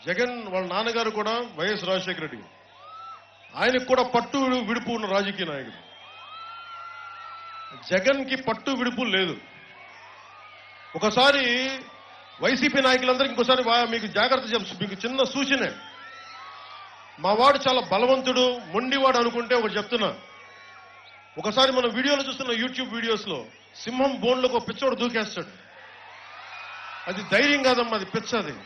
జగన్ వాళ్ళ నాన్నగారు కూడా వైఎస్ రాజశేఖర రెడ్డి ఆయనకు కూడా పట్టు విడుపు ఉన్న రాజకీయ నాయకుడు జగన్ కి పట్టు విడుపు లేదు ఒకసారి వైసీపీ నాయకులందరికీ ఇంకోసారి వా- మీకు జాగ్రత్త చెప్ మీకు చిన్న సూచనే మా వాడు చాలా బలవంతుడు మొండివాడు అనుకుంటే ఒకటి చెప్తున్నా ఒకసారి మనం వీడియోలో చూస్తున్న యూట్యూబ్ వీడియోస్ లో సింహం బోన్లకు ఒక పిచ్చోడు దూకేస్తాడు అది ధైర్యం కాదమ్మా అది పిచ్చ అది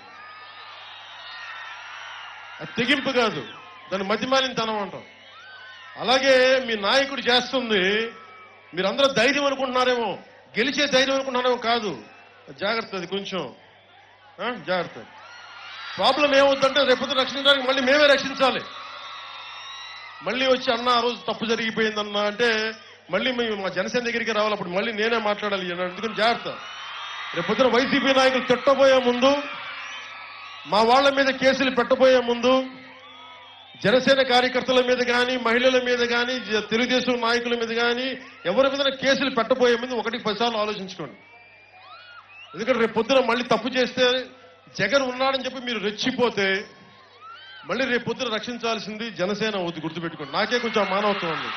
అది తెగింపు కాదు దాన్ని మతిమాలినతనం అంటాం అలాగే మీ నాయకుడు చేస్తుంది మీరందరూ ధైర్యం అనుకుంటున్నారేమో గెలిచే ధైర్యం అనుకుంటున్నారేమో కాదు జాగ్రత్త అది కొంచెం ఆ, జాగ్రత్త ప్రాబ్లం ఏమవుతుందంటే రేపొద్దు రక్షించడానికి మళ్ళీ మేమే రక్షించాలి మళ్ళీ వచ్చి అన్న ఆ రోజు తప్పు జరిగిపోయిందన్న అంటే మళ్ళీ మేము మా జనసేన దగ్గరికి రావాలి అప్పుడు మళ్ళీ నేనే మాట్లాడాలి అని అందుకని జాగ్రత్త రేపొద్దున వైసీపీ నాయకులు తిట్టబోయే ముందు మా వాళ్ళ మీద కేసులు పెట్టబోయే ముందు జనసేన కార్యకర్తల మీద కానీ మహిళల మీద కానీ తెలుగుదేశం నాయకుల మీద కానీ ఎవరి మీద కేసులు పెట్టబోయే ముందు ఒకటి పదిసార్లు ఆలోచించుకోండి ఎందుకంటే రేపు పొద్దున మళ్ళీ తప్పు చేస్తే జగన్ ఉన్నాడని చెప్పి మీరు రెచ్చిపోతే మళ్ళీ రేపు పొద్దున రక్షించాల్సింది జనసేన అవుతుంది గుర్తుపెట్టుకోండి నాకే కొంచెం ఆ మానవత్వం ఉంది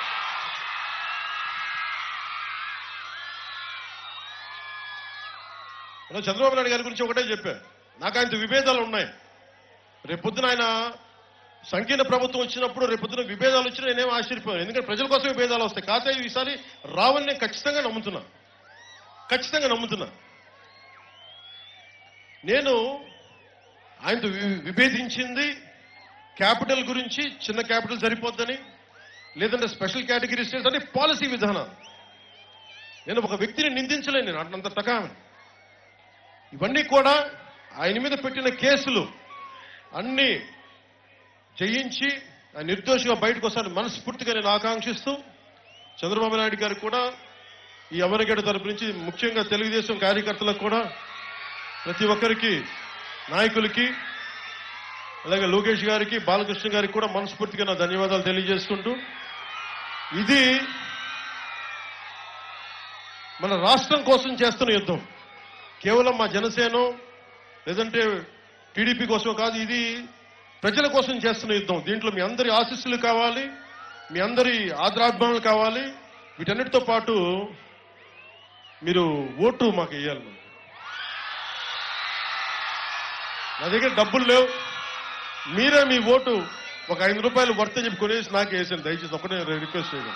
అలా చంద్రబాబు నాయుడు గారి గురించి ఒకటే చెప్పా నాకు ఆయనతో విభేదాలు ఉన్నాయి రేపొద్దున ఆయన సంకీర్ణ ప్రభుత్వం వచ్చినప్పుడు రేపొద్దున విభేదాలు వచ్చినా నేనేం ఆశ్చర్యపోయాను ఎందుకంటే ప్రజల కోసం విభేదాలు వస్తాయి కాకపోతే ఈసారి రావని నేను ఖచ్చితంగా నమ్ముతున్నా ఖచ్చితంగా నమ్ముతున్నా నేను ఆయనతో వి- విభేదించింది క్యాపిటల్ గురించి చిన్న క్యాపిటల్ సరిపోద్దని లేదంటే స్పెషల్ కేటగిరీ స్టేట్స్ అంటే పాలసీ విధానాలు నేను ఒక వ్యక్తిని నిందించలేను నేను అంత టకామని ఇవన్నీ కూడా ఆయన మీద పెట్టిన కేసులు అన్ని జయించి ఆయన నిర్దోషిగా బయటకు వస్తాను మనస్ఫూర్తిగా నేను ఆకాంక్షిస్తూ చంద్రబాబు నాయుడు గారికి కూడా ఈ అమరగడ్డ తరపు నుంచి ముఖ్యంగా తెలుగుదేశం కార్యకర్తలకు కూడా ప్రతి ఒక్కరికి నాయకులకి అలాగే లోకేష్ గారికి బాలకృష్ణ గారికి కూడా మనస్ఫూర్తిగా నా ధన్యవాదాలు తెలియజేసుకుంటూ ఇది మన రాష్ట్రం కోసం చేస్తున్న యుద్ధం కేవలం మా జనసేన లేదంటే టీడీపీ కోసం కాదు ఇది ప్రజల కోసం చేస్తున్న యుద్ధం దీంట్లో మీ అందరి ఆశీస్సులు కావాలి మీ అందరి ఆదరాభిమానులు కావాలి వీటన్నిటితో పాటు మీరు ఓటు మాకు వేయాలి మరి. నా దగ్గర డబ్బులు లేవు మీరే మీ ఓటు ఒక ఐదు రూపాయలు వర్త్ అని చెప్పి కొనేసి నాకు వేసాను దయచేసి ఒకటే రిక్వెస్ట్ చేయడం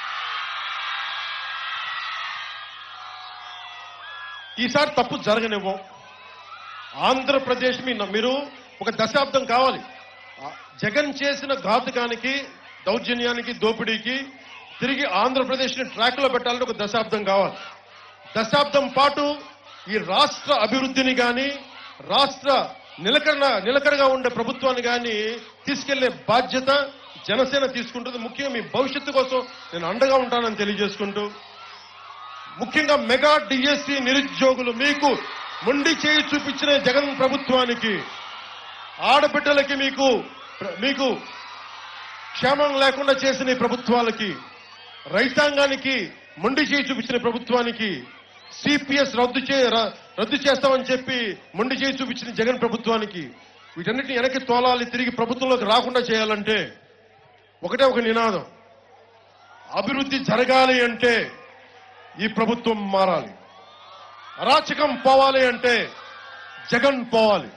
ఈసారి తప్పు జరగనివ్వం ఆంధ్రప్రదేశ్ మీ మీరు ఒక దశాబ్దం కావాలి ఆ, జగన్ చేసిన ఘాతుకానికి దౌర్జన్యానికి దోపిడీకి తిరిగి ఆంధ్రప్రదేశ్ ని ట్రాక్ లో పెట్టాలంటే ఒక దశాబ్దం కావాలి దశాబ్దం పాటు ఈ రాష్ట్ర అభివృద్ధిని గాని రాష్ట్ర నిలకడ నిలకడగా ఉండే ప్రభుత్వాన్ని గాని తీసుకెళ్లే బాధ్యత జనసేన తీసుకుంటుంది ముఖ్యంగా మీ భవిష్యత్తు కోసం నేను అండగా ఉంటానని తెలియజేసుకుంటూ ముఖ్యంగా మెగా డిఎస్సి నిరుద్యోగులు మీకు మొండి చేయి చూపించిన జగన్ ప్రభుత్వానికి ఆడబిడ్డలకి మీకు మీకు క్షేమం లేకుండా చేసిన ఈ ప్రభుత్వాలకి రైతాంగానికి మొండి చేయి చూపించిన ప్రభుత్వానికి సిపిఎస్ రద్దు చే ర- రద్దు చేస్తామని చెప్పి మొండి చేయి చూపించిన జగన్ ప్రభుత్వానికి వీటన్నిటిని వెనక్కి తోలాలి తిరిగి ప్రభుత్వంలోకి రాకుండా చేయాలంటే ఒకటే ఒక నినాదం అభివృద్ధి జరగాలి అంటే ఈ ప్రభుత్వం మారాలి అరాచకం పోవాలి అంటే జగన్ పోవాలి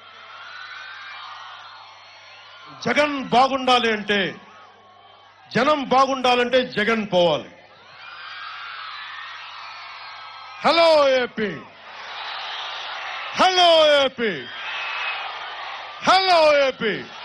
జగన్ బాగుండాలి అంటే జనం బాగుండాలంటే జగన్ పోవాలి hello AP hello AP hello AP